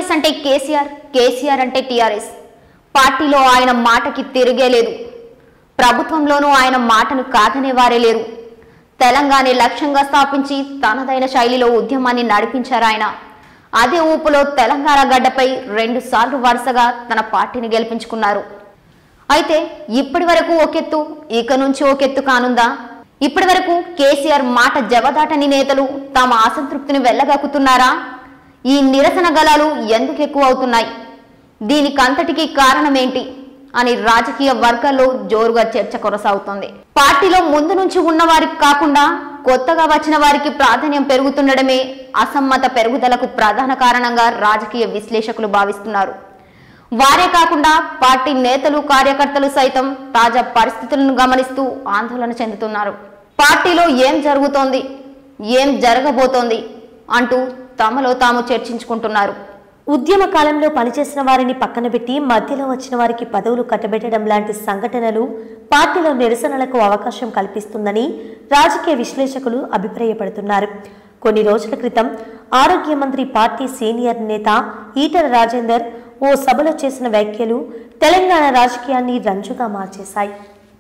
TRS అంటే కేసీఆర్ కేసీఆర్ అంటే TRS పార్టీలో ఆయన మాటకి తిరిగే లేదు ప్రభుత్వంలోనూ ఆయన మాటను కాదనే వారే లేరు తెలంగాణ లక్ష్యంగా స్థాపించి తనదైన శైలిలో ఉద్యమాన్ని నడిపించారు ఆయన అదే ఊపులో తెలంగాణ గడ్డపై రెండు సార్లు వరుసగా తన పార్టీని గెలిపించుకున్నారు అయితే ఇప్పటి వరకు ఒకెత్తు ఇక నుంచి ఒకెత్తు కానుందా ఇప్పటి వరకు కేసీఆర్ మాట జవదాటని నేతలు తమ అసంతృప్తిని వెళ్ళగక్కుతున్నారా ఈ నిరసన గలాలు ఎందుకు ఎక్కువ అవుతున్నాయి దీనికంతటికీ కారణమేంటి అని రాజకీయ వర్గాల్లో జోరుగా చర్చ కొనసాగుతోంది పార్టీలో ముందు నుంచి ఉన్న వారికి కాకుండా కొత్తగా వచ్చిన వారికి ప్రాధాన్యం పెరుగుతుండడమే అసమ్మత పెరుగుదలకు ప్రధాన కారణంగా రాజకీయ విశ్లేషకులు భావిస్తున్నారు వారే కాకుండా పార్టీ నేతలు కార్యకర్తలు సైతం తాజా పరిస్థితులను గమనిస్తూ ఆందోళన చెందుతున్నారు పార్టీలో ఏం జరుగుతోంది ఏం జరగబోతోంది అంటూ తమలో తాము చర్చించుకుంటున్నారు ఉద్యమ కాలంలో పనిచేసిన వారిని పక్కన పెట్టి మధ్యలో వచ్చిన వారికి పదవులు కట్టబెట్టడం లాంటి సంఘటనలు పార్టీలో నిరసనలకు అవకాశం కల్పిస్తుందని రాజకీయ విశ్లేషకులు అభిప్రాయపడుతున్నారు కొన్ని రోజుల క్రితం ఆరోగ్య మంత్రి పార్టీ సీనియర్ నేత ఈటల రాజేందర్ ఓ సభలో చేసిన వ్యాఖ్యలు తెలంగాణ రాజకీయాన్ని రంజుగా మార్చేశాయి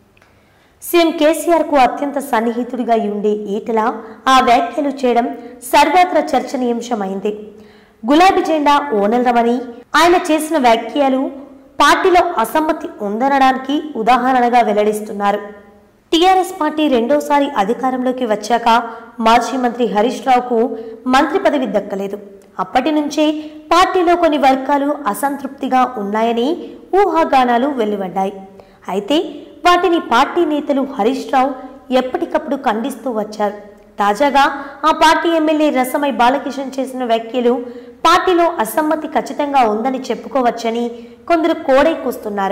సీఎం కేసీఆర్ కు అత్యంత సన్నిహితుడిగా ఉండే ఈటల ఆ వ్యాఖ్యలు చేయడం సర్వత్ర చర్చనీయాంశమైంది గులాబీ జెండా ఓనలరమని ఆయన చేసిన వ్యాఖ్యలు పార్టీలో అసమ్మతి ఉందనడానికి ఉదాహరణగా వెల్లడిస్తున్నారు టీఆర్ఎస్ పార్టీ రెండోసారి అధికారంలోకి వచ్చాక మాజీ మంత్రి హరీష్ రావుకు మంత్రి పదవి దక్కలేదు అప్పటి నుంచే పార్టీలో కొన్ని వర్గాలు అసంతృప్తిగా ఉన్నాయని ఊహాగానాలు వెలువడ్డాయి అయితే వాటిని పార్టీ నేతలు హరీష్ రావు ఎప్పటికప్పుడు ఖండిస్తూ వచ్చారు తాజాగా ఆ పార్టీ ఎమ్మెల్యే రసమై బాలకిషన్ చేసిన వ్యాఖ్యలు పార్టీలో అసమ్మతి ఖచ్చితంగా ఉందని చెప్పుకోవచ్చని కొందరు కోడై కూస్తున్నారు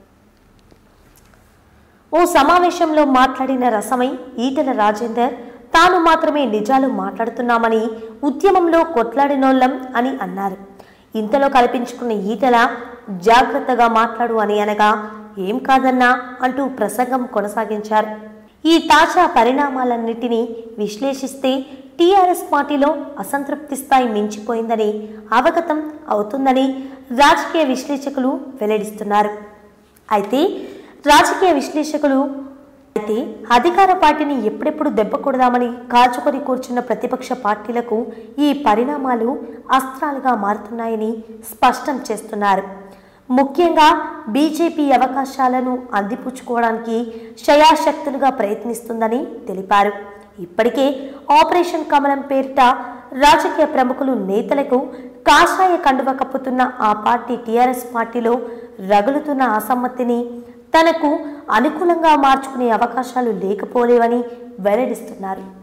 ఓ సమావేశంలో మాట్లాడిన రసమై ఈటల రాజేందర్ తాను మాత్రమే నిజాలు మాట్లాడుతున్నామని ఉద్యమంలో కొట్లాడినోళ్ళం అని అన్నారు ఇంతలో కల్పించుకున్న ఈటల జాగ్రత్తగా మాట్లాడు అని అనగా ఏం కాదన్నా అంటూ ప్రసంగం కొనసాగించారు ఈ తాజా పరిణామాలన్నిటినీ విశ్లేషిస్తే టీఆర్ఎస్ పార్టీలో అసంతృప్తి స్థాయి మించిపోయిందని అవగతం అవుతుందని రాజకీయ విశ్లేషకులు వెల్లడిస్తున్నారు అయితే రాజకీయ విశ్లేషకులు అయితే అధికార పార్టీని ఎప్పుడెప్పుడు దెబ్బ కొడదామని కాచుకొని కూర్చున్న ప్రతిపక్ష పార్టీలకు ఈ పరిణామాలు అస్త్రాలుగా మారుతున్నాయని స్పష్టం చేస్తున్నారు ముఖ్యంగా బీజేపీ అవకాశాలను అందిపుచ్చుకోవడానికి శయాశక్తులుగా ప్రయత్నిస్తుందని తెలిపారు ఇప్పటికే ఆపరేషన్ కమలం పేరిట రాజకీయ ప్రముఖులు నేతలకు కాషాయ కండువ కప్పుతున్న ఆ పార్టీ టీఆర్ఎస్ పార్టీలో రగులుతున్న అసమ్మతిని తనకు అనుకూలంగా మార్చుకునే అవకాశాలు లేకపోలేవని వెల్లడిస్తున్నారు